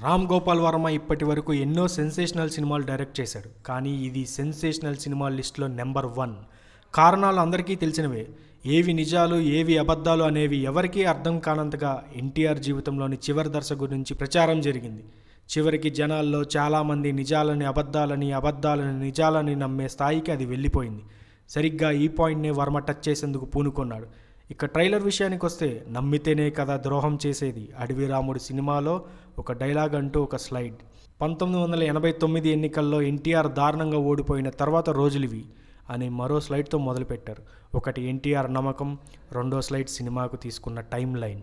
రామ్ గోపాల్ వర్మ ఇప్పటి వరకు ఎన్నో సెన్సేషనల్ సినిమాలు డైరెక్ట్ చేశాడు కానీ ఇది సెన్సేషనల్ సినిమా లిస్ట్లో నెంబర్ వన్ కారణాలు అందరికీ తెలిసినవే ఏవి నిజాలు ఏవి అబద్ధాలు అనేవి ఎవరికీ అర్థం కానంతగా ఎన్టీఆర్ జీవితంలోని చివరి దశ గురించి ప్రచారం జరిగింది చివరికి జనాల్లో చాలామంది నిజాలని అబద్ధాలని అబద్ధాలని నిజాలని నమ్మే స్థాయికి అది వెళ్ళిపోయింది సరిగ్గా ఈ పాయింట్నే వర్మ టచ్ చేసేందుకు పూనుకున్నాడు ఇక ట్రైలర్ విషయానికి వస్తే నమ్మితేనే కదా ద్రోహం చేసేది అడవి రాముడు సినిమాలో ఒక డైలాగ్ అంటూ ఒక స్లైడ్ పంతొమ్మిది వందల ఎనభై తొమ్మిది ఎన్నికల్లో ఎన్టీఆర్ దారుణంగా ఓడిపోయిన తర్వాత రోజులివి అని మరో స్లైడ్తో మొదలుపెట్టారు ఒకటి ఎన్టీఆర్ నమ్మకం రెండో స్లైడ్ సినిమాకు తీసుకున్న టైం లైన్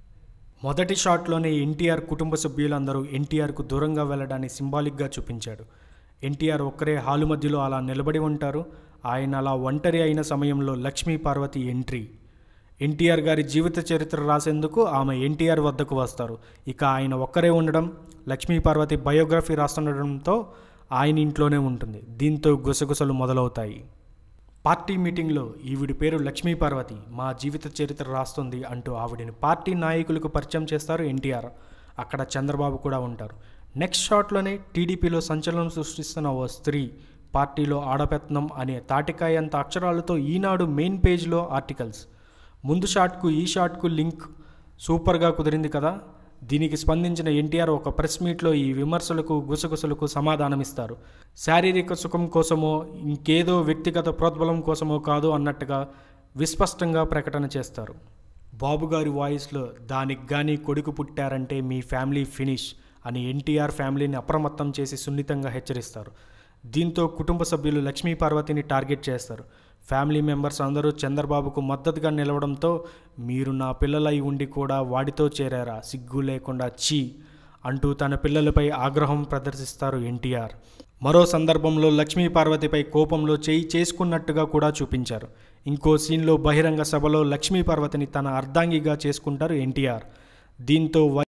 మొదటి షాట్లోనే ఎన్టీఆర్ కుటుంబ సభ్యులందరూ ఎన్టీఆర్కు దూరంగా వెళ్ళడాన్ని సింబాలిక్గా చూపించాడు ఎన్టీఆర్ ఒక్కరే హాలు మధ్యలో అలా నిలబడి ఉంటారు ఆయన అలా ఒంటరి అయిన సమయంలో లక్ష్మీ పార్వతి ఎంట్రీ ఎన్టీఆర్ గారి జీవిత చరిత్ర రాసేందుకు ఆమె ఎన్టీఆర్ వద్దకు వస్తారు ఇక ఆయన ఒక్కరే ఉండడం లక్ష్మీ పార్వతి బయోగ్రఫీ రాస్తుండడంతో ఆయన ఇంట్లోనే ఉంటుంది దీంతో గుసగుసలు మొదలవుతాయి పార్టీ మీటింగ్లో ఈవిడి పేరు లక్ష్మీ పార్వతి మా జీవిత చరిత్ర రాస్తుంది అంటూ ఆవిడని పార్టీ నాయకులకు పరిచయం చేస్తారు ఎన్టీఆర్ అక్కడ చంద్రబాబు కూడా ఉంటారు నెక్స్ట్ షాట్లోనే టీడీపీలో సంచలనం సృష్టిస్తున్న ఓ స్త్రీ పార్టీలో ఆడపెత్నం అనే తాటికాయంత అక్షరాలతో ఈనాడు మెయిన్ పేజ్లో ఆర్టికల్స్ ముందు షాట్కు ఈ షాట్కు లింక్ సూపర్గా కుదిరింది కదా దీనికి స్పందించిన ఎన్టీఆర్ ఒక ప్రెస్ మీట్లో ఈ విమర్శలకు గుసగుసలకు సమాధానమిస్తారు శారీరక సుఖం కోసమో ఇంకేదో వ్యక్తిగత ప్రోద్బలం కోసమో కాదు అన్నట్టుగా విస్పష్టంగా ప్రకటన చేస్తారు బాబు గారి వాయిస్లో దానికి కానీ కొడుకు పుట్టారంటే మీ ఫ్యామిలీ ఫినిష్ అని ఎన్టీఆర్ ఫ్యామిలీని అప్రమత్తం చేసి సున్నితంగా హెచ్చరిస్తారు దీంతో కుటుంబ సభ్యులు లక్ష్మీ పార్వతిని టార్గెట్ చేస్తారు ఫ్యామిలీ మెంబర్స్ అందరూ చంద్రబాబుకు మద్దతుగా నిలవడంతో మీరు నా పిల్లలై ఉండి కూడా వాడితో చేరారా సిగ్గు లేకుండా చీ అంటూ తన పిల్లలపై ఆగ్రహం ప్రదర్శిస్తారు ఎన్టీఆర్ మరో సందర్భంలో లక్ష్మీ పార్వతిపై కోపంలో చేయి చేసుకున్నట్టుగా కూడా చూపించారు ఇంకో సీన్లో బహిరంగ సభలో లక్ష్మీ పార్వతిని తన అర్ధాంగిగా చేసుకుంటారు ఎన్టీఆర్ దీంతో